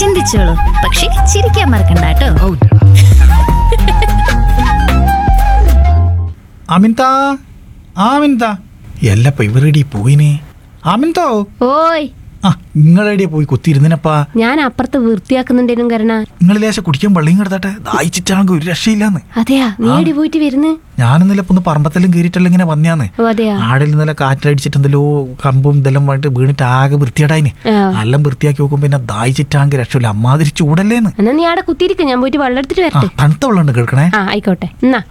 ചിന്തിച്ചോളൂ പക്ഷെ ചിരിക്കാൻ മറക്കണ്ട കേട്ടോ അമിൻത ആമിൻത എല്ലപ്പ ഇവരെടി പോയിനെ അമിൻതോ ഓയ് ആ നിങ്ങളെടിയാ പോയി കുത്തിയിരുന്നപ്പ ഞാൻ അപ്പുറത്ത് വൃത്തിയാക്കുന്നുണ്ടേനും കരണ നിങ്ങൾ ലേശം കുടിക്കാൻ വെള്ളം കിടത്തട്ടെ ദാഹിച്ചിട്ടാണെങ്കിൽ ഒരു രക്ഷയില്ലാന്ന് അതെയാ നീ എടി പോയിട്ട് വരുന്ന് ഞാനിന്നലെ ഇപ്പൊ ഒന്ന് പറമ്പത്തെല്ലാം കയറിയിട്ടെല്ലാം ഇങ്ങനെ വന്നാന്ന് ഓ അതെയാ ആടിൽ നിന്നല്ല കാറ്റടിച്ചിട്ട് എന്തെല്ലോ കമ്പും ഇതെല്ലാം വന്നിട്ട് വീണിട്ട് ആകെ വൃത്തിയാടായിന് ആ. എല്ലാം വൃത്തിയാക്കി നോക്കുമ്പോ പിന്നെ ദാഹിച്ചിട്ടാണെങ്കിൽ രക്ഷയില്ല അമ്മാതിരി ചൂടല്ലേന്ന് എന്നാ നീ അവിടെ കുത്തിയിരിക്കും ഞാൻ പോയിട്ട് വെള്ളം എടുത്തിട്ട് ആ വരട്ടെ തണുത്ത വെള്ളം ഉണ്ട് കേൾക്കണേ ആ ആയിക്കോട്ടെ എന്നാ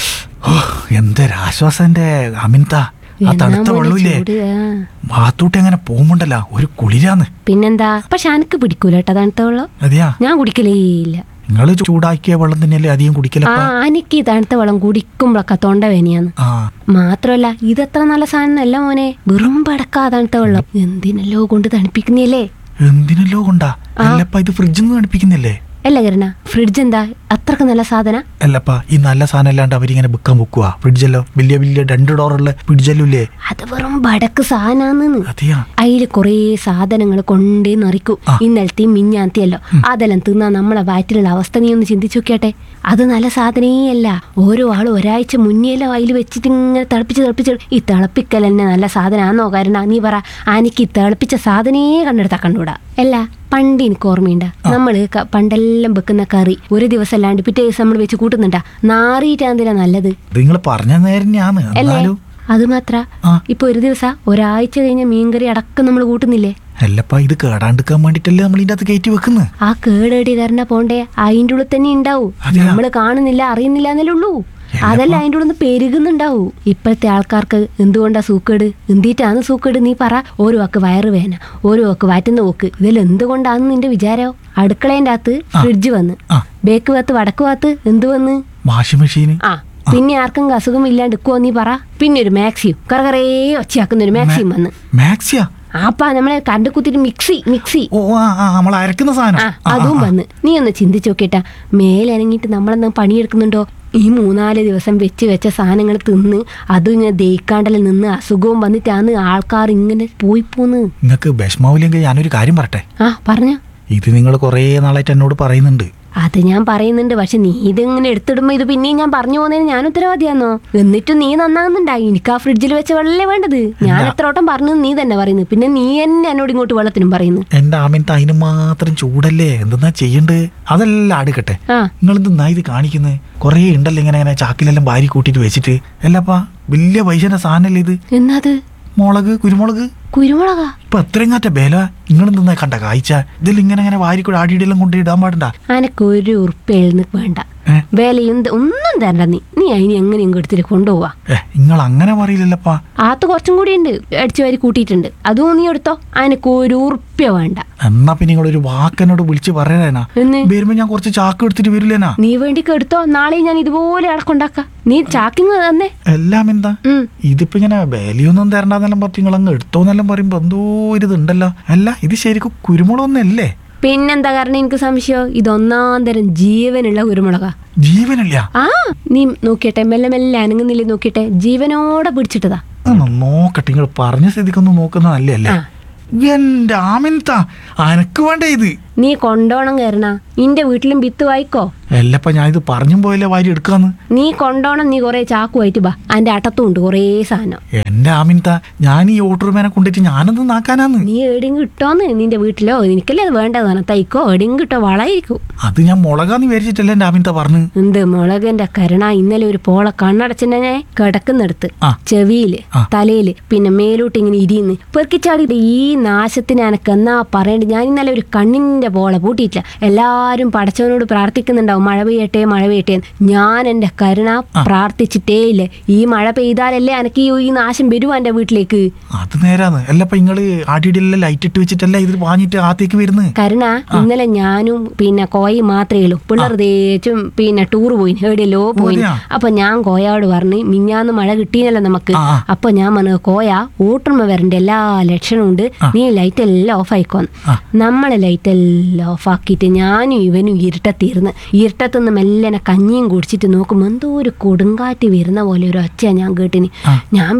ഓ എന്തൊരാശ്വാസം എന്റെ അമിൻത ആ എന്നാ തണുത്ത മോനെ വെള്ളമില്ലേ ചൂട്, ആ. ഭാത്തൂട്ടി അങ്ങനെ പോകുമ്പോണ്ടല്ല ഒരു കുളിരാന്ന് പിന്നെന്താ പക്ഷെ അനക്ക് പിടിക്കൂല കേട്ടോ തണുത്ത വെള്ളം അതെയാ ഞാൻ കുടിക്കലേ ഇല്ല നിങ്ങൾ ചൂടാക്കിയ വെള്ളം തന്നെയല്ലേ അധികം ആ കുടിക്കലപ്പ എനിക്ക് ഈ തണുത്ത വെള്ളം കുടിക്കുമ്പോഴൊക്കെ തൊണ്ട വേനിയാന്ന് ആ മാത്രമല്ല ഇതത്ര നല്ല സാധനം അല്ല മോനെ വെറും പടക്കാ തണുത്ത വെള്ളം എന്തിനല്ലോ കൊണ്ട് തണുപ്പിക്കുന്നല്ലേ എന്തിനല്ലോ കൊണ്ടാ അല്ലപ്പ ഇത് ഫ്രിഡ്ജിൽ നിന്ന് തണുപ്പിക്കുന്നില്ലേ അല്ല കരണ ഫ്രിഡ്ജ് എന്താ അത്രക്ക് നല്ല സാധന അല്ലപ്പ ഈ നല്ല സാധനം അല്ലാണ്ട് അവരിങ്ങനെ വിൽക്കാൻ വെക്കുക ഫ്രിഡ്ജല്ലോ വലിയ വലിയ രണ്ട് ഡോറുള്ള ഫ്രിഡ്ജല്ലോ ഇല്ലേ അത് വെറും ബടക്ക് സാധനാന്ന് അതെയാ അതില് കുറേ സാധനങ്ങൾ കൊണ്ടേ നിറയ്ക്കും ആ. ഇന്നലത്തെയും മിഞ്ഞാന്തിയല്ലോ അതെല്ലാം തിന്നാ നമ്മളെ വയറ്റിലുള്ള അവസ്ഥ നീ ഒന്ന് ചിന്തിച്ചു നോക്കിയാട്ടെ അത് നല്ല സാധനേ അല്ല ഓരോ ആളും ഒരാഴ്ച മുന്നേലും അതിൽ വെച്ചിട്ട് ഇങ്ങനെ തിളപ്പിച്ച് തിളപ്പിച്ച് ഈ തിളപ്പിക്കൽ തന്നെ നല്ല സാധനമാണോ കാരണം നീ പറ ആനിക്ക് ഈ തിളപ്പിച്ച സാധനേ കണ്ടെടുത്താ കണ്ടൂടാ അല്ല പണ്ട് എനിക്ക് ഓർമ്മയുണ്ടാ നമ്മള് ക- പണ്ടെല്ലാം വെക്കുന്ന കറി ഒരു ദിവസം അല്ലാണ്ട് പിറ്റേ ദിവസം നമ്മൾ വെച്ച് കൂട്ടുന്നുണ്ടാ നാറിയിട്ടാന്തിനാ നല്ലത് നിങ്ങൾ പറഞ്ഞ നേരം ഞാൻ അല്ലേ എന്നാലും അത് മാത്ര ആ. ഇപ്പൊ ഒരു ദിവസം ഒരാഴ്ച കഴിഞ്ഞ മീൻകറി അടക്കം നമ്മൾ കൂട്ടുന്നില്ലേ അല്ലപ്പ ഇത് കേടാണ്ടിക്കാൻ വേണ്ടിട്ടല്ലേ നമ്മൾ ഇതിന്റെ അകത്ത് കയറ്റി വെക്കുന്നത് ആ കേടേടി കാരണ പോണ്ടേ അതിൻ്റെ ഉള്ളിൽ തന്നെ ഉണ്ടാവും അതെയാ? നമ്മള് കാണുന്നില്ല അറിയുന്നില്ല എന്നല്ലേ ഉള്ളൂ അതല്ല അതിൻ്റെ ഉള്ളിൽ നിന്ന് പെരുകുന്നുണ്ടാവൂ ഇപ്പോഴത്തെ ആൾക്കാർക്ക് എന്തുകൊണ്ടാ സൂക്കേട് എന്തിട്ടാണ് സൂക്കേട് നീ പറ ഓരോ വാക്ക് വയറ് വേന ഓരോ വാക്ക് വാറ്റുന്ന നോക്ക് ഇതിൽ എന്തുകൊണ്ടാന്ന് നിന്റെ വിചാരോ അടുക്കളേൻ്റെ അകത്ത് ഫ്രിഡ്ജ് വന്ന് ആ. ബേക്ക് ഭാഗത്ത് വടക്ക് ഭാഗത്ത് എന്ത് വന്ന് വാഷിംഗ് മെഷീന് ആ പിന്നെ ആർക്കും അസുഖം ഇല്ലാണ്ടിക്കുവോ നീ പറ പിന്നെ ഒരു മാക്സിയും കറകറേ ഒച്ചയാക്കുന്ന ഒരു മാക്സിയും വന്ന് മാക്സിയാ ആപ്പാ നമ്മളെ കണ്ടു കുത്തിട്ട് മിക്സി മിക്സി ഓ ആ ആ നമ്മൾ അരക്കുന്ന സാധനം ആ ആ, ആ, അതും ആ. വന്ന് നീ ഒന്ന് ചിന്തിച്ചു നോക്കിട്ടാ മേലനങ്ങിട്ട് നമ്മളെന്താ പണിയെടുക്കുന്നുണ്ടോ ഈ മൂന്നാല് ദിവസം വെച്ച് വെച്ച സാധനങ്ങൾ തിന്ന് അതും ഇങ്ങനെ ദഹിക്കാണ്ടലിൽ നിന്ന് അസുഖവും വന്നിട്ടാണ് ആൾക്കാർ ഇങ്ങനെ പോയി പോന്ന് നിങ്ങൾക്ക് വിഷമാവില്ലെങ്കിൽ ഞാനൊരു കാര്യം പറട്ടെ ആ പറഞ്ഞ ഇത് നിങ്ങൾ കുറേ നാളായിട്ട് എന്നോട് പറയുന്നുണ്ട് അത് ഞാൻ പറയുന്നുണ്ട് പക്ഷെ നീ ഇതിങ്ങനെ എടുത്തിടുമ്പോ ഇത് പിന്നെയും ഞാൻ പറഞ്ഞു പോകുന്നതിന് ഞാൻ ഉത്തരവാദിയാന്നോ എന്നിട്ടും നീ നന്നാകുന്നുണ്ടായി എനിക്ക് ആ ഫ്രിഡ്ജിൽ വെച്ച വെള്ളമേ വേണ്ടത് ഞാൻ എത്ര വട്ടം പറഞ്ഞത് നീ തന്നെ പറയുന്നു പിന്നെ നീ തന്നെ എന്നോട് ഇങ്ങോട്ട് വെള്ളത്തിനും പറയുന്നു എന്റെ ആമിനത്ത് അതിന് മാത്രം ചൂടല്ലേ എന്തെന്നാ ചെയ്യണ്ട് അതെല്ലാം അടുക്കട്ടെ ആ നിങ്ങൾ എന്തെന്നാ ഇത് കാണിക്കുന്നത് കുറേ ഉണ്ടല്ലോ ഇങ്ങനെ ഇങ്ങനെ ചാക്കിലെല്ലാം ഭാര്യ കൂട്ടിയിട്ട് വെച്ചിട്ട് അല്ലപ്പാ വലിയ പൈസന്റെ സാധനല്ലേ ഇത് എന്നാത് മുളക് കുരുമുളക് കുരുമുളകാ ഇപ്പൊ എത്രയും കാറ്റ ബേല നിങ്ങൾ എന്തെന്നാ കണ്ട കാഴ്ച ഇതിൽ ഇങ്ങനെ ഇങ്ങനെ വാരിക്കൂടെ ആടിയിടെല്ലാം കൊണ്ട് ഇടാൻ പാടണ്ട അനക്ക് ഒരു ഉറുപ്പ്യ വേണ്ട ഏ? വിലയും ത- ഒന്നും തരണ്ട നീ നീ അതിന് എങ്ങനെയും എടുത്തിട്ട് കൊണ്ടുപോവാ ഏ നിങ്ങൾ അങ്ങനെ പറയില്ലല്ലപ്പാ ആത്ത് കുറച്ചും കൂടി ഉണ്ട് അടിച്ചു വാരി കൂട്ടിയിട്ടുണ്ട് അതും നീ എടുത്തോ അനക്ക് ഒരു ഉറുപ്പ്യ വേണ്ട എന്നാ പിന്നെ നിങ്ങളൊരു വാക്കെന്നോട് വിളിച്ച് പറയാനാ എന്ന് വരുമ്പോ ഞാൻ കുറച്ച് ചാക്ക് എടുത്തിട്ട് വരില്ലേനാ നീ വേണ്ടിക്ക് എടുത്തോ നാളെ ഞാൻ ഇതുപോലെ അടക്കൊണ്ടാക്കാം നീ ചാക്കിങ് തന്നെ എല്ലാം എന്താ ഉം. ഇതിപ്പോ ഇങ്ങനെ വിലയൊന്നും തരണ്ടെന്നെല്ലാം പറഞ്ഞു നിങ്ങൾ അങ്ങ് എടുത്തോന്നെല്ലാം പറയുമ്പോ എന്തോ ഒരു ഇതുണ്ടല്ലോ അല്ല ഇത് ശരിക്കും കുരുമുളകൊന്നല്ലേ പിന്നെന്താ കാരണം എനിക്ക് സംശയം ഇതൊന്നാം തരം ജീവനുള്ള കുരുമുളകാ ജീവനില്ല ആ നീ നോക്കിയട്ടെ മെല്ലെ മെല്ലെ അനങ്ങുന്നില്ലേ നോക്കിട്ടെ ജീവനോടെ പിടിച്ചിട്ടതാ ഒന്ന് നോക്കട്ടെ നിങ്ങൾ പറഞ്ഞ സ്ഥിതിക്കൊന്നും നോക്കുന്നതല്ലേ അല്ലേ ആ. എന്റെ ആമിൻത അനക്ക് വേണ്ട ഇത് നീ കൊണ്ടോണം കയറണ നിന്റെ വീട്ടിലും വിത്ത് വായിക്കോ അല്ലപ്പ ഞാൻ ഇത് പറഞ്ഞും പോയല്ലേ വാരി എടുക്കാന്ന് നീ കൊണ്ടോണം നീ കൊറേ ചാക്കുമായിട്ട് ബാ അതിന്റെ അട്ടത്തും ഉണ്ട് കൊറേ സാധനം എന്റെ ആമിൻത ഞാൻ ഈ ഓട്ടർമേനെ കൊണ്ടിട്ട് ഞാനെന്ത് നാക്കാനാന്ന് നീ എവിടെയും കിട്ടോന്ന് നിന്റെ വീട്ടിലോ എനിക്കല്ലേ അത് വേണ്ടതാണ് തൈക്കോ എവിടെയും കിട്ടോ വളയിരിക്കും അത് ഞാൻ മുളകാന്ന് വിചാരിച്ചിട്ടല്ലേ എന്റെ ആമിൻത പറഞ്ഞു എന്ത് മുളകിന്റെ കരുണ ഇന്നലെ ഒരു പോള കണ്ണടച്ചിനെ കിടക്കുന്നിടത്ത് ആ. ചെവിയില് ആ. തലയില് പിന്നെ മേലോട്ട് ഇങ്ങനെ ഇരിയുന്ന് പെറുക്കിച്ചാടി ഈ നാശത്തിന് എനക്ക് എന്നാ പറയണ്ട ഞാൻ ഇന്നലെ ഒരു കണ്ണിന്റെ പോളെ പൂട്ടിയിട്ടില്ല എല്ലാരും പടച്ചവനോട് പ്രാർത്ഥിക്കുന്നുണ്ടാവും മഴ പെയ്യട്ടെ മഴ പെയ്യട്ടെ എന്ന്. ഞാൻ എന്റെ കരുണ പ്രാർത്ഥിച്ചിട്ടേ ഇല്ല ഈ മഴ പെയ്താലല്ലേ എനക്ക് ഈ- ഈ നാശം വരുവാ എന്റെ വീട്ടിലേക്ക് അത് നേരാന്ന് അല്ലപ്പ നിങ്ങള് ആടിയിടെല്ലാം ലൈറ്റ് ഇട്ട് വെച്ചിട്ടല്ല ഇത് വാങ്ങിട്ട് ആത്തേക്ക് വരുന്നത് കരുണ ഇന്നലെ ഞാനും പിന്നെ കോയി മാത്രമേ ഉള്ളൂ പിള്ളേർ തേച്ചും പിന്നെ ടൂർ പോയി എവിടെയല്ലോ പോയി അതെയാ? അപ്പൊ ഞാൻ കോയോട് പറഞ്ഞ് മിഞ്ഞാന്ന് മഴ കിട്ടിയല്ലോ നമുക്ക് ആ, ആ. അപ്പൊ ഞാൻ പറഞ്ഞു കോയ ഊട്ടർമ വരണ്ട എല്ലാ ലക്ഷണവും ഉണ്ട് നീ ലൈറ്റ് എല്ലാം ഓഫ് ആയിക്കോന്ന് ആ. നമ്മളെ ലൈറ്റ് എല്ലാം ഓഫ് ആക്കിയിട്ട് ഞാനും ഇവനും ഇരുട്ടത്തിരുന്ന് ഇരുട്ടത്തുനിന്ന് മെല്ലനെ കഞ്ഞിയും കുടിച്ചിട്ട് നോക്കുമ്പോൾ എന്തോ ഒരു കൊടുങ്കാറ്റ് വരുന്ന പോലെ ഒരു ഒച്ച ഞാൻ കേട്ടിന് ആ. ഞാൻ വെച്ച് നല്ല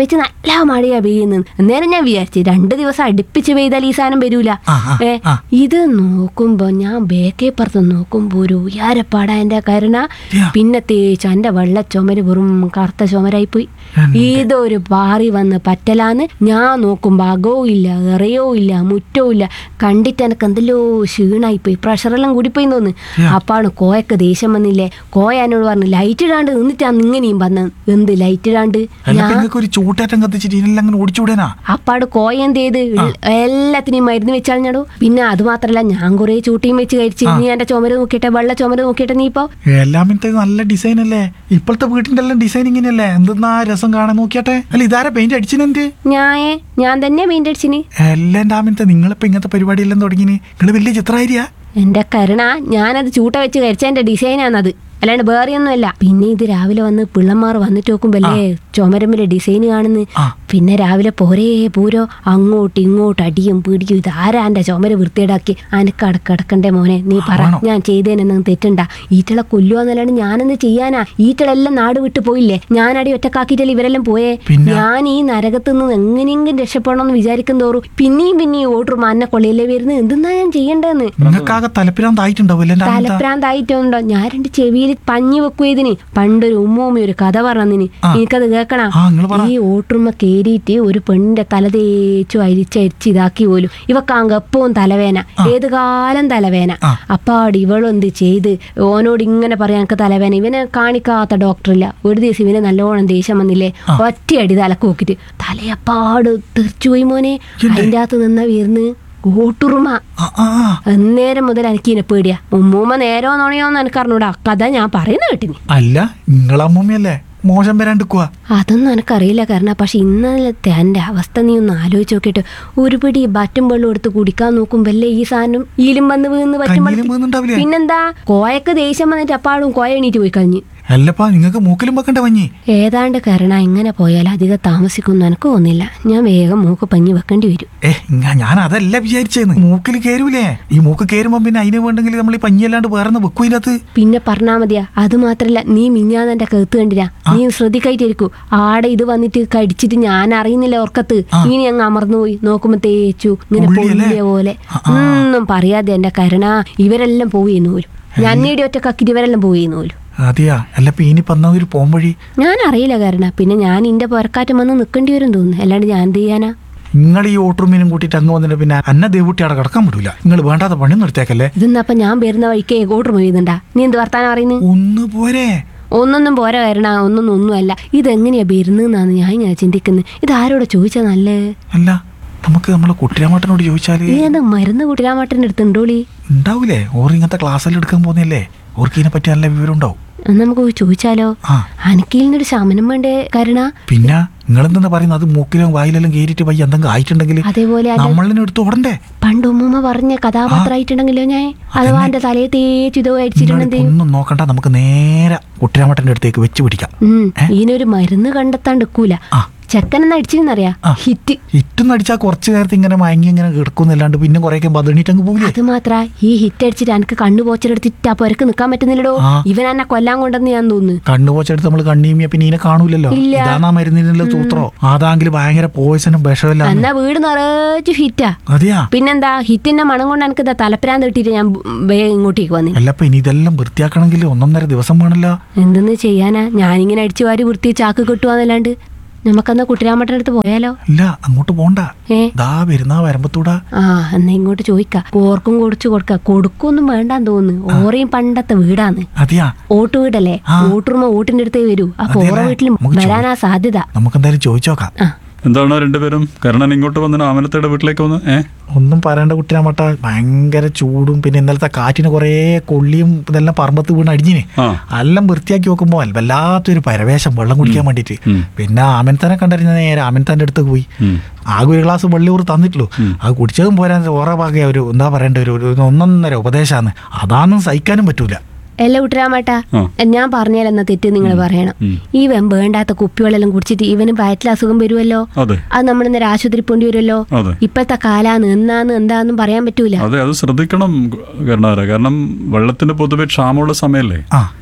നല്ല മഴയാ പെയ്യുന്നത് അന്നേരം ഞാൻ വിചാരിച്ചു രണ്ട് ദിവസം അടുപ്പിച്ച് പെയ്താൽ ഈ സാധനം വരൂല ആ, ആ, ഏ ആ. ഇത് നോക്കുമ്പോ ഞാൻ ബേക്കേ പുറത്ത് നോക്കുമ്പോ ഒരു ഉയാരപ്പാടാ എന്റെ കരുണ യാ. പിന്നെ തേച്ചു എന്റെ വെള്ള ചുമര് വെറും കറുത്ത ചുമരായി പോയി എന്റെ. ഇതൊരു പാറി വന്ന് പറ്റലാന്ന് ഞാൻ നോക്കുമ്പോ അകവും ഇല്ല എറയോ ഇല്ല മുറ്റവും ഇല്ല കണ്ടിട്ട് എനക്ക് എന്തെല്ലോ ക്ഷീണായി പോയി പ്രഷറെല്ലാം കൂടിപ്പോയി തോന്നുന്നു യാ. അപ്പാണ് കോയക്ക് ദേഷ്യം വന്നില്ലേ കോയ എന്നോട് പറഞ്ഞു ലൈറ്റ് ഇടാണ്ട് നിന്നിട്ടാണ് ഇങ്ങനെയും വന്നത് എന്ത് ലൈറ്റ് ഇടാണ്ട് അല്ല ഞാൻ നിങ്ങൾക്ക് ഒരു ചൂട്ടേറ്റം കത്തിച്ചിട്ട് ഇതിനെല്ലാം അങ്ങനെ ഓടിച്ചുവിടാനാ അപ്പാട് കോയ എന്ത് ചെയ്ത് എല്ലാത്തിനെയും മരുന്ന് വെച്ചറിഞ്ഞടു പിന്നെ അത് മാത്രല്ല ഞാൻ കുറെ ചൂട്ടിയും വെച്ച് കഴിച്ച് നീ എന്റെ ചുമര് നോക്കിട്ടെ വെള്ള ചുമര് നോക്കിട്ടെ നീ ഇപ്പൊ എല്ലാമിനത്തെ നല്ല ഡിസൈൻ അല്ലേ ഇപ്പോഴത്തെ വീട്ടിന്റെ എല്ലാം ഡിസൈൻ ഇങ്ങനെയല്ലേ എന്തെന്നാ രസം കാണാൻ നോക്കിയാട്ടെ അല്ല ഇതാരാ പെയിന്റ് അടിച്ചിനെന്ത് ഞായേ ഞാൻ തന്നെ പെയിന്റ് അടിച്ചിന് എല്ലാം ഡാമിനത്തെ നിങ്ങളിപ്പോ ഇങ്ങനത്തെ പരിപാടിയെല്ലാം തുടങ്ങിന് നിങ്ങൾ വലിയ ചിത്രമായിരിയാ എന്റെ കരുണ ഞാനത് ചൂട്ട വെച്ച് കഴിച്ചതിന്റെ ഡിസൈനാണത് അല്ലാണ്ട് വേറെയൊന്നുമല്ല പിന്നെ ഇത് രാവിലെ വന്ന് പിള്ളമാർ വന്നിട്ട് നോക്കുമ്പല്ലേ ചുമരമ്മിലെ ഡിസൈൻ കാണുന്നു ആ. പിന്നെ രാവിലെ പോരേ പൂരോ അങ്ങോട്ട് ഇങ്ങോട്ട് അടിയും പിടിക്കും ഇതാരാ എന്റെ ചുമര വൃത്തിയേടാക്കി അനക്ക് അടക്കടക്കണ്ടേ മോനെ നീ പറ ആണോ? ഞാൻ ചെയ്തേനെന്നും തെറ്റണ്ട ഈറ്റളെ കൊല്ലുവാന്നല്ലാണ്ട് ഞാനെന്ത് ചെയ്യാനാ ഈറ്റളെല്ലാം നാട് വിട്ടു പോയില്ലേ ഞാനടി ഒറ്റക്കാക്കിയിട്ടല്ലേ ഇവരെല്ലാം പോയേ പിന്നെ? ഞാൻ ഈ നരകത്തു നിന്ന് എങ്ങനെയെങ്കിലും രക്ഷപ്പെടണമെന്ന് വിചാരിക്കും തോറും പിന്നെയും പിന്നെയും ഓട്ടർ മാന്നെ കൊള്ളിയല്ലേ വരുന്നത് എന്തെന്നാ ഞാൻ ചെയ്യണ്ടേന്ന് നിങ്ങൾക്കാകെ തലപ്പിരാന്തായിട്ടുണ്ടാവും എല്ലാം ഡാമിനത്തെ തലപ്രാന്തായിട്ടുണ്ടോ ഞാൻ രണ്ട് ചെവിയിൽ പഞ്ഞു വെക്കും ഇതിന് പണ്ടൊരു ഉമ്മൂമ്മ ഒരു കഥ പറഞ്ഞതിന് ആ. എനിക്കത് കേൾക്കണം ആ, ഇങ്ങള് പറ. ഈ ഓട്ടുമ്മ കേറിയിട്ട് ഒരു പെണ്ണിന്റെ തല തേച്ചു അരിച്ചരിച്ച് ഇതാക്കി പോലും ഇവക്കാങ്ക് എപ്പവും തലവേന ഏത് കാലം തലവേന ആ. അപ്പാട് ഇവളെന്ത് ചെയ്ത് ഓനോട് ഇങ്ങനെ പറയാൻ എനിക്ക് തലവേന ഇവനെ കാണിക്കാത്ത ഡോക്ടറില്ല ഒരു ദിവസം ഇവനെ നല്ലോണം ദേഷ്യം വന്നില്ലേ ഒറ്റയടി തലക്ക് നോക്കിട്ട് തലയപ്പാട് തെറിച്ചുപോയി മോനെ അതിൻ്റെ അകത്ത് നിന്ന വീർന്ന് ഓട്ടുറുമ ആ, ആ, ആ. അന്നേരം മുതൽ എനിക്ക് ഇതിനെ പേടിയാ ഉമ്മൂമ്മ നേരോ നോണിയോന്ന് എനിക്ക് അറിഞ്ഞൂടാ കഥ ഞാൻ പറയുന്ന കേട്ടിനി അല്ല നിങ്ങളമ്മമ്മയല്ലേ മോശം വരാണ്ടിക്കുക അതൊന്നും എനിക്കറിയില്ല കാരണം പക്ഷെ ഇന്നലത്തെ എൻ്റെ അവസ്ഥ നീ ഒന്ന് ആലോചിച്ച് നോക്കിയിട്ട് ഒരു പിടി ബറ്റും വെള്ളം എടുത്ത് കുടിക്കാൻ നോക്കുമ്പല്ലേ ഈ സാധനം ഈലും വന്ന് വീന്ന് പറ്റും കഞ്ഞിയിലും വീഴുന്നുണ്ടാവില്ലേ? പിന്നെന്താ കോയക്ക് ദേഷ്യം വന്നിട്ട് അപ്പാടും കോയ എണീറ്റ് പോയി കഴിഞ്ഞ് അല്ലപ്പാ നിങ്ങൾക്ക് മൂക്കിലും വെക്കണ്ട പഞ്ഞി ഏതാണ്ട് കരണ ഇങ്ങനെ പോയാൽ അധികം താമസിക്കുമെന്ന് എനിക്ക് തോന്നില്ല ഞാൻ വേഗം മൂക്ക് പഞ്ഞി വെക്കേണ്ടി വരും ഏ ഇങ്ങ- ഞാൻ അതല്ല വിചാരിച്ചേന്ന് മൂക്കിൽ കേരൂലേ ഈ മൂക്ക് കേറുമ്പോ പിന്നെ അതിന് വേണ്ടെങ്കിൽ നമ്മൾ ഈ പഞ്ഞിയല്ലാണ്ട് വേറെ വെക്കൂലത് പിന്നെ പറഞ്ഞാ മതിയാ അത് മാത്രല്ല നീ മിഞ്ഞാന്ന് എന്റെ കഴുത്ത് കണ്ടില്ല നീ ശ്രദ്ധിക്കായിട്ടിരിക്കൂ ആടെ ഇത് വന്നിട്ട് കടിച്ചിട്ട് ഞാൻ അറിയുന്നില്ല ഓർക്കത്ത് ഇനി അങ്ങ് അമർന്നുപോയി നോക്കുമ്പോ തേച്ചു ഇങ്ങനെ പുള്ളിയല്ലേ? പൊള്ളിയ പോലെ ആ, ആ. ഒന്നും പറയാതെ എന്റെ കരുണ ഇവരെല്ലാം പോയിന്ന് പോലും ഞാൻ നീടി ഒറ്റക്കാക്കിട്ട് ഇവരെല്ലാം പോയിന്ന് പോലും അതെയാ അല്ല ഇപ്പൊ ഇനി പന്ന ഒരു പോംവഴി ഞാൻ അറിയില്ല കരുണ പിന്നെ ഞാൻ ഇന്റെ പുറക്കാറ്റം വന്ന് നിൽക്കേണ്ടി വരും തോന്നുന്നു അല്ലാണ്ട് ഞാൻ എന്ത് ചെയ്യാനാ നിങ്ങൾ ഈ ഓട്ടർമീനും കൂട്ടിയിട്ട് അങ്ങ് വന്നിട്ട് പിന്നെ അന്ന ദേവൂട്ടി അവിടെ കിടക്കാൻ വിടൂല നിങ്ങൾ വേണ്ടാത്ത പണി നിർത്തിയാക്കല്ലേ ഇതെന്നപ്പ ഞാൻ വരുന്ന വഴിക്ക് ഓർഡർ പോയിരുന്നുണ്ടാ നീ എന്ത് വർത്താനം പറയുന്നത് ഒന്ന് പോരെ ഒന്നൊന്നും പോരാ കരുണ ഒന്നൊന്നും ഒന്നുമല്ല ഇതെങ്ങനെയാ വരുന്നതെന്നാണ് ഞാൻ ഇങ്ങനെ ചിന്തിക്കുന്നത് ഇത് ആരോടെ ചോദിച്ചാ നല്ലേ അല്ല നമുക്ക് നമ്മളെ കുട്ടിരാമട്ടനോട് ചോദിച്ചാല് ഏത് മരുന്ന് കുട്ടിരാമട്ടൻ്റെ അടുത്തുണ്ടോളി ഉണ്ടാവൂലേ ഓർ ഇങ്ങനത്തെ ക്ലാസ്സെല്ലാം എടുക്കാൻ പോകുന്നില്ലേ ഓർക്ക് ഇതിനെ പറ്റി നല്ല വിവരം ഉണ്ടാവും എന്നാ നമുക്ക് പോയി ചോദിച്ചാലോ ആ അനക്കിൽ നിന്നൊരു ശമനം വേണ്ടേ കരുണ പിന്നെ നിങ്ങളെന്താ പറയുന്നത് അത് മൂക്കിലും വായിലെല്ലാം കയറിയിട്ട് പയ്യ എന്തെങ്കിലും ആയിട്ടുണ്ടെങ്കിൽ അതേപോലെ അല്ല നമ്മളിനെ എടുത്ത് ഓടണ്ടേ പണ്ട് ഉമ്മൂമ്മ പറഞ്ഞ കഥാപാത്രമായിട്ടുണ്ടെങ്കിലോ ഞാൻ അഥവാ എന്റെ തലയെ തേച്ച് ഇതോ അടിച്ചിട്ടുണ്ടെങ്കിൽ നിങ്ങളിപ്പോ ഒന്നും നോക്കണ്ട നമുക്ക് നേരെ കുട്ടിരാമട്ടന്റെ അടുത്തേക്ക് വെച്ച് പിടിക്കാം ഉം ഇതിനൊരു മരുന്ന് കണ്ടെത്താണ്ട് നിൽക്കൂല ആ. ചെക്കനെന്ന് അടിച്ചെന്നറിയാ ആ. ഹിറ്റ് ഇറ്റൊന്നും അടിച്ചാൽ കുറച്ച് നേരത്തെ ഇങ്ങനെ മയങ്ങി ഇങ്ങനെ കിടക്കുന്നല്ലാണ്ട് പിന്നെ കുറേയൊക്കെ ബദണിയിട്ട് അങ്ങ് പോകില്ലേ അത് മാത്ര ഈ ഹിറ്റ് അടിച്ചിട്ട് എനിക്ക് കണ്ണു പോച്ചെടുത്തിട്ട് ആ പുരക്ക് നിൽക്കാൻ പറ്റുന്നില്ലടോ ആ. ഇവൻ എന്നെ കൊല്ലാൻ കൊണ്ടെന്ന് ഞാൻ തോന്നുന്നു കണ്ണു പോച്ചെടുത്ത് നമ്മൾ കണ്ണീമിയ പിന്നെ ഇതിനെ കാണൂലല്ലോ ഇല്ല. ഇതാണാ മരുന്നിനുള്ള സൂത്രോ അതാങ്കിൽ ഭയങ്കര പോയിസനും വിഷമല്ല എന്നാ വീട് നിറച്ചു ഹിറ്റാ അതെയാ പിന്നെന്താ ഹിറ്റിന്റെ മണം കൊണ്ട് എനിക്ക് ഇതാ തലപ്പരാന്ത് കിട്ടിയിട്ട് ഞാൻ വേഗം ഇങ്ങോട്ടേക്ക് വന്നു അല്ലപ്പ ഇനി ഇതെല്ലാം വൃത്തിയാക്കണമെങ്കിൽ ഒന്നൊന്നര ദിവസം വേണല്ലോ എന്തെന്ന് ചെയ്യാനാ ഞാനിങ്ങനെ അടിച്ചു വാരി വൃത്തി ചാക്ക് കെട്ടുവാന്നല്ലാണ്ട് നമുക്കെന്നാ കുട്ടിരാമട്ടൻ്റെ അടുത്ത് പോയാലോ ഇല്ല അങ്ങോട്ട് പോണ്ട ഏ ദാ വരുന്ന വരമ്പത്തൂടാ ആ എന്നാ ഇങ്ങോട്ട് ചോദിക്ക ഓർക്കും കൊടുച്ചു കൊടുക്ക കൊടുക്കൊന്നും വേണ്ടാന്ന് തോന്നുന്നു ഓറയും പണ്ടത്തെ വീടാന്ന് അതെയാ ഓട്ട് വീടല്ലേ ആ. ഓട്ടുറുമ്പ ഓട്ടിന്റെ അടുത്തേ വരൂ അപ്പൊ ഓറ അതെയല്ലേ? വീട്ടിൽ നമുക്ക് ചോ- വരാനാ സാധ്യത നമുക്ക് എന്തായാലും ചോദിച്ചു നോക്കാം ആ എന്താണ് രണ്ടുപേരും കരുണൻ ഇങ്ങോട്ട് വന്നിട്ട് ആമനത്തയുടെ വീട്ടിലേക്ക് വന്ന് ഏ ഒന്നും പറയേണ്ട കുട്ടിരാമട്ട ഭയങ്കര ചൂടും പിന്നെ ഇന്നലത്തെ കാറ്റിന് കുറേ കൊള്ളിയും ഇതെല്ലാം പറമ്പത്ത് വീണ് അടിഞ്ഞിന് ആ എല്ലാം വൃത്തിയാക്കി നോക്കുമ്പോൾ വല്ലാത്തൊരു പരവേശം വെള്ളം കുടിക്കാൻ വേണ്ടിയിട്ട് ഉം. പിന്നെ ആമൻതനെ കണ്ടറിഞ്ഞ നേരെ ആമൻതാൻ്റെ അടുത്ത് പോയി ഉം. ആകെ ഒരു ഗ്ലാസ് വെള്ളിയൂർ തന്നിട്ടുള്ളൂ അത് കുടിച്ചതും പോരാൻ ഓറ ഭാഗ ഒരു എന്താ പറയണ്ട ഒരു ഒരു ഒന്നൊന്നര ഉപദേശമാണ് അതാന്നും സഹിക്കാനും പറ്റൂല അല്ല കുട്ടരാമേട്ടാ ആ. ഞാൻ പറഞ്ഞാലെന്നാ തെറ്റ് നിങ്ങൾ പറയണം ഉം. ഇവൻ വേണ്ടാത്ത കുപ്പിവെള്ളം കുടിച്ചിട്ട് ഇവന് വയറ്റിൽ അസുഖം വരുമല്ലോ അതെ അത് നമ്മൾ ഇന്നലെ ആശുപത്രി പോണ്ടി വരുമല്ലോ അതെ ഇപ്പോഴത്തെ കാലാന്ന് എന്നാന്ന് എന്താന്നും പറയാൻ പറ്റൂല അതെ അത് ശ്രദ്ധിക്കണം കരുണാര കാരണം വെള്ളത്തിന് പൊതുവെ ക്ഷാമമുള്ള സമയല്ലേ ആ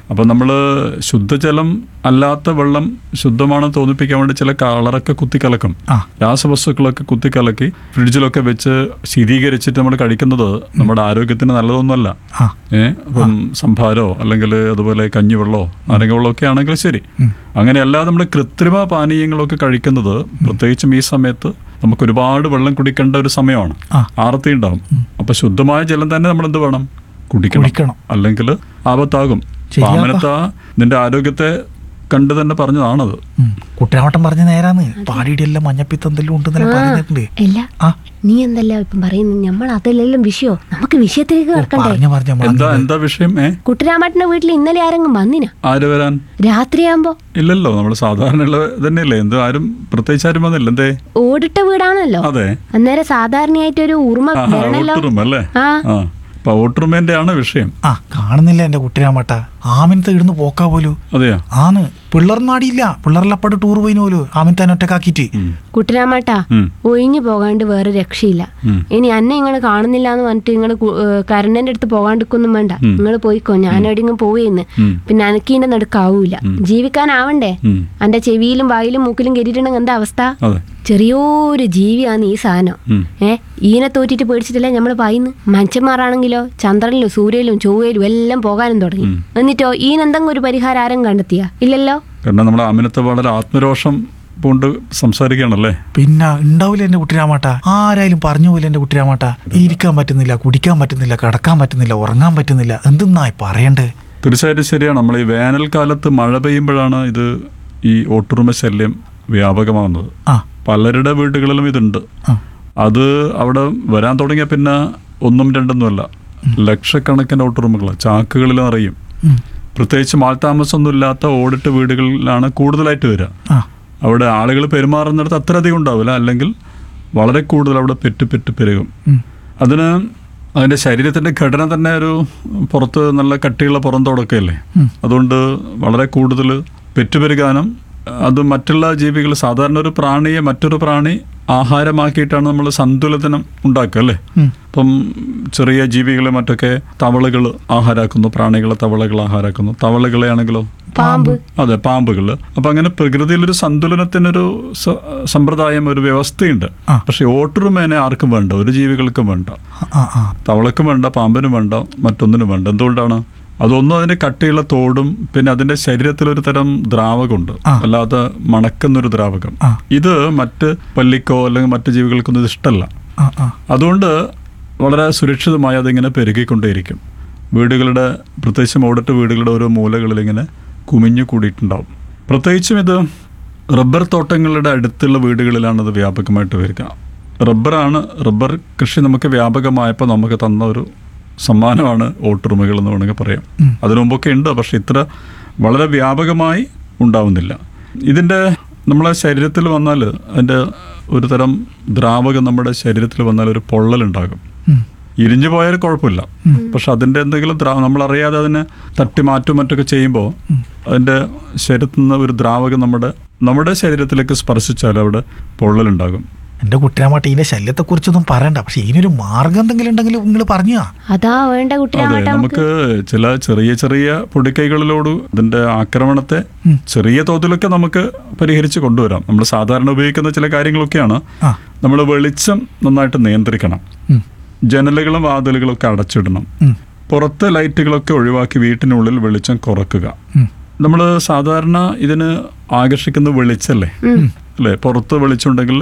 അപ്പം നമ്മൾ ശുദ്ധജലം അല്ലാത്ത വെള്ളം ശുദ്ധമാണെന്ന് തോന്നിപ്പിക്കാൻ വേണ്ടി ചില കളറൊക്കെ കുത്തിക്കലക്കും ആ. രാസവസ്തുക്കളൊക്കെ കുത്തിക്കലക്കി ഫ്രിഡ്ജിലൊക്കെ വെച്ച് ശീതീകരിച്ചിട്ട് നമ്മൾ കഴിക്കുന്നത് നമ്മുടെ ആരോഗ്യത്തിന് നല്ലതൊന്നുമല്ല ആ ഏഹ് അപ്പം സംഭാരോ അല്ലെങ്കിൽ അതുപോലെ കഞ്ഞിവെള്ളമോ നാരങ്ങ ഒക്കെ ആണെങ്കിൽ ശരി അങ്ങനെയല്ലാതെ നമ്മൾ കൃത്രിമ പാനീയങ്ങളൊക്കെ കഴിക്കുന്നത് പ്രത്യേകിച്ചും ഈ സമയത്ത് നമുക്ക് ഒരുപാട് വെള്ളം കുടിക്കേണ്ട ഒരു സമയമാണ് ആ. ആർത്തി ഉണ്ടാവും അപ്പൊ ശുദ്ധമായ ജലം തന്നെ നമ്മൾ എന്ത് വേണം കുടിക്കണം കുടിക്കണം. അല്ലെങ്കിൽ ആപത്താകും ശരിയാ, പാമനത്ത നിന്റെ ആരോഗ്യത്തെ കണ്ടു തന്നെ പറഞ്ഞതാണത് ഉം. കുട്ടനാവട്ടം പറഞ്ഞ നേരാന്ന് പാടിയിടെല്ലാം മഞ്ഞപ്പിത്തം എന്തെല്ലാം ഉണ്ടെന്നെല്ലാം പറയുന്നുണ്ട് അല്ല ആ നീ എന്തല്ല ഇപ്പം പറയുന്നത് നമ്മൾ അതെല്ലാം വിഷയോ നമുക്ക് വിഷയത്തിലേക്ക് കിടക്കണ്ടേ പറഞ്ഞു പറഞ്ഞു എന്താ എന്താ വിഷയം ഏ കുട്ടരാമേട്ടന്റെ വീട്ടിൽ ഇന്നലെ ആരെങ്കിലും വന്നിനാ ആര് വരാൻ രാത്രിയാകുമ്പോ ഇല്ലല്ലോ നമ്മൾ സാധാരണ ഉള്ള തന്നെയല്ലേ എന്ത് ആരും പ്രത്യേകിച്ച് ആരും വന്നില്ല എന്തേ ഓടിട്ട വീടാണല്ലോ അതെ അന്നേരം സാധാരണയായിട്ടൊരു ഊർമ്മ വരണല്ലോ ഔട്ടറും അല്ലേ ആ ആ അപ്പൊ ഔട്ടറുമേന്റെ ആണ് വിഷയം ആ കാണുന്നില്ല എന്റെ കുട്ടിരാമട്ട ആമിനത്തെ ഇടുന്ന് പോക്കാ പോലും അതെയോ ആന്ന് പിള്ളേർനാടിയില്ല പിള്ളേരെല്ലപ്പാട് ടൂർ പോയിന് പോലും ആമിനത്താൻ ഒറ്റക്കാക്കിട്ട് ഉം. കുട്ടരാമേട്ടാ ഉം. ഒഴിഞ്ഞു പോകാണ്ട് വേറെ രക്ഷയില്ല ഉം. ഇനി അന്നെ നിങ്ങൾ കാണുന്നില്ല എന്ന് പറഞ്ഞിട്ട് നിങ്ങൾ കരണ്ടന്റെ അടുത്ത് പോകാണ്ടിരിക്കൊന്നും വേണ്ട നിങ്ങൾ പോയിക്കോ ഞാൻ എവിടെയെങ്കിലും പോവേന്ന് ഉം. പിന്നെ അനക്കീന്റെ നടുക്കാവൂല ജീവിക്കാനാവണ്ടേ ഉം. എന്റെ ചെവിയിലും വായിലും മൂക്കിലും കയറിയിട്ടുണ്ടെങ്കിൽ എന്താ അവസ്ഥ അതെ ചെറിയൊരു ജീവിയാണ് ഈ സാധനം ഉം. ഏ ഈനെ തോറ്റിട്ട് പേടിച്ചിട്ടല്ലേ നമ്മൾ പായിന്ന് മനുഷ്യന്മാരാണെങ്കിലോ ചന്ദ്രനിലും സൂര്യയിലും ചൊവ്വയിലും എല്ലാം പോകാനും തുടങ്ങി എന്നിട്ടോ ഈനെന്തെങ്കിലും ഒരു പരിഹാരം ആരും കണ്ടെത്തിയ ഇല്ലല്ലോ കാരണം നമ്മുടെ അമിനത്തെ വളരെ ആത്മരോഷം കൊണ്ട് സംസാരിക്കുകയാണല്ലേ പിന്നെ ഉണ്ടാവില്ല എന്റെ കുട്ടിരാമാട്ട ആരായാലും പറഞ്ഞു പോയില്ല എന്റെ കുട്ടിരാമാട്ട ഇരിക്കാൻ പറ്റുന്നില്ല കുടിക്കാൻ പറ്റുന്നില്ല കിടക്കാൻ പറ്റുന്നില്ല ഉറങ്ങാൻ പറ്റുന്നില്ല എന്തെന്നായി പറയണ്ടേ തീർച്ചയായിട്ടും ശരിയാണ് നമ്മൾ ഈ വേനൽക്കാലത്ത് മഴ പെയ്യുമ്പോഴാണ് ഇത് ഈ ഓട്ടുറുമ ശല്യം വ്യാപകമാകുന്നത് ആ പലരുടെ വീടുകളിലും ഇതുണ്ട് ആ അത് അവിടെ വരാൻ തുടങ്ങിയ പിന്നെ ഒന്നും രണ്ടൊന്നുമല്ല ലക്ഷക്കണക്കിന് ഓട്ടുറുമകൾ ചാക്കുകളിൽ നിറയും ഉം. പ്രത്യേകിച്ച് മാൾത്താമസമൊന്നും ഇല്ലാത്ത ഓടിട്ട വീടുകളിലാണ് കൂടുതലായിട്ട് വരിക ആ അവിടെ ആളുകൾ പെരുമാറുന്നിടത്ത് അത്ര അധികം ഉണ്ടാവില്ല അല്ലെങ്കിൽ വളരെ കൂടുതൽ അവിടെ പെറ്റ് പെറ്റ് പെരുകും ഉം. അതിന് അതിൻ്റെ ശരീരത്തിൻ്റെ ഘടന തന്നെ ഒരു പുറത്ത് നല്ല കട്ടിയുള്ള പുറന്തോടൊക്കെ അല്ലേ ഉം. അതുകൊണ്ട് വളരെ കൂടുതൽ പെറ്റുപെരുകാനും അത് മറ്റുള്ള ജീവികൾ സാധാരണ ഒരു പ്രാണിയെ മറ്റൊരു പ്രാണി ആഹാരമാക്കിയിട്ടാണ് നമ്മൾ സന്തുലനം ഉണ്ടാക്കുക അല്ലേ ഉം. ഇപ്പം ചെറിയ ജീവികളെ മറ്റൊക്കെ തവളകൾ ആഹാരാക്കുന്നു പ്രാണികളെ തവളകൾ ആഹാരാക്കുന്നു തവളകളെ ആണെങ്കിലോ പാമ്പ് അതെ പാമ്പുകൾ അപ്പൊ അങ്ങനെ പ്രകൃതിയിലൊരു സന്തുലനത്തിനൊരു സ- സമ്പ്രദായം ഒരു വ്യവസ്ഥയുണ്ട് ആ. പക്ഷെ ഓട്ടുറുമേനെ ആർക്കും വേണ്ട ഒരു ജീവികൾക്കും വേണ്ട ആ ആ തവളക്കും വേണ്ട പാമ്പിനും വേണ്ട മറ്റൊന്നിനും വേണ്ട എന്തുകൊണ്ടാണ് അതൊന്നും അതിന്റെ കട്ടിയുള്ള തോടും പിന്നെ അതിന്റെ ശരീരത്തിലൊരു തരം ദ്രാവകമുണ്ട് ആ. അല്ലാതെ മണക്കുന്നൊരു ദ്രാവകം ആ. ഇത് മറ്റ് പല്ലിക്കോ അല്ലെങ്കിൽ മറ്റ് ജീവികൾക്കൊന്നും ഇത് ഇഷ്ടമല്ല ആ ആ അതുകൊണ്ട് വളരെ സുരക്ഷിതമായി അതിങ്ങനെ പെരുകിക്കൊണ്ടേയിരിക്കും വീടുകളുടെ പ്രത്യേകിച്ചും ഓടിട്ട് വീടുകളുടെ ഓരോ മൂലകളിൽ ഇങ്ങനെ കുമിഞ്ഞു കൂടിയിട്ടുണ്ടാവും പ്രത്യേകിച്ചും ഇത് റബ്ബർ തോട്ടങ്ങളുടെ അടുത്തുള്ള വീടുകളിലാണ് ഇത് വ്യാപകമായിട്ട് വരിക റബ്ബറാണ് റബ്ബർ കൃഷി നമുക്ക് വ്യാപകമായപ്പോൾ നമുക്ക് തന്ന ഒരു സമ്മാനമാണ് ഓട്ടുറുമകൾ എന്ന് വേണമെങ്കിൽ പറയാം അതിനു മുമ്പൊക്കെ ഉണ്ട് പക്ഷെ ഇത്ര വളരെ വ്യാപകമായി ഉണ്ടാവുന്നില്ല ഇതിൻ്റെ നമ്മളെ ശരീരത്തിൽ വന്നാൽ അതിൻ്റെ ഒരു തരം ദ്രാവകം നമ്മുടെ ശരീരത്തിൽ വന്നാൽ ഒരു പൊള്ളലുണ്ടാകും ഉം. ഇരിഞ്ഞു പോയാൽ കുഴപ്പമില്ല പക്ഷെ അതിൻ്റെ എന്തെങ്കിലും ദ്രാ നമ്മളറിയാതെ അതിനെ തട്ടി മാറ്റും മറ്റൊക്കെ ചെയ്യുമ്പോൾ അതിൻ്റെ ശരീരത്തിൽ നിന്ന് ഒരു ദ്രാവകം നമ്മുടെ നമ്മുടെ ശരീരത്തിലേക്ക് സ്പർശിച്ചാൽ അവിടെ പൊള്ളലുണ്ടാകും എന്റെ കുട്ടിരാമാട്ട ഇതിന്റെ ശല്യത്തെ കുറിച്ചൊന്നും പറയണ്ട പക്ഷെ ഇതിനൊരു മാർഗം എന്തെങ്കിലും ഉണ്ടെങ്കിൽ നിങ്ങൾ പറഞ്ഞു അതാ വേണ്ട അതെ കുട്ടരാമേട്ടാ നമുക്ക് നമുക്ക് ചില ചെറിയ ചെറിയ പൊടിക്കൈകളിലോട് ഇതിന്റെ ആക്രമണത്തെ ചെറിയ തോതിലൊക്കെ നമുക്ക് പരിഹരിച്ച് കൊണ്ടുവരാം നമ്മൾ സാധാരണ ഉപയോഗിക്കുന്ന ചില കാര്യങ്ങളൊക്കെയാണ് ആ നമ്മൾ വെളിച്ചം നന്നായിട്ട് നിയന്ത്രിക്കണം ഉം. ജനലുകളും വാതിലുകളും ഒക്കെ അടച്ചിടണം ഉം. പുറത്തെ ലൈറ്റുകളൊക്കെ ഒഴിവാക്കി വീട്ടിനുള്ളിൽ വെളിച്ചം കുറക്കുക ഉം. നമ്മൾ സാധാരണ ഇതിന് ആകർഷിക്കുന്ന വെളിച്ചല്ലേ അല്ലേ പുറത്ത് വെളിച്ചമുണ്ടെങ്കിൽ